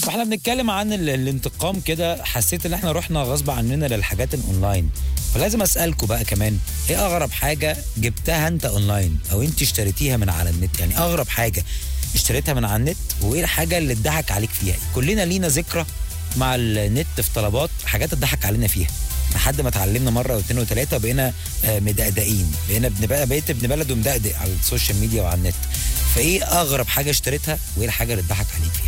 واحنا بنتكلم عن ال- الانتقام كده حسيت ان احنا رحنا غصب عننا للحاجات الاونلاين فلازم اسالكم بقى كمان ايه اغرب حاجه جبتها انت اونلاين او انت اشتريتيها من على النت يعني اغرب حاجه اشتريتها من على النت وايه الحاجه اللي اتضحك عليك فيها كلنا لينا ذكرى مع النت في طلبات حاجات اتضحك علينا فيها لحد ما اتعلمنا مره واثنين وثلاثه وبقينا آه، مدقدقين بقينا ابن بقى بقيت ابن بلد ومدقدق على السوشيال ميديا وعلى النت فايه اغرب حاجه اشتريتها وايه الحاجه اللي اتضحك عليك فيها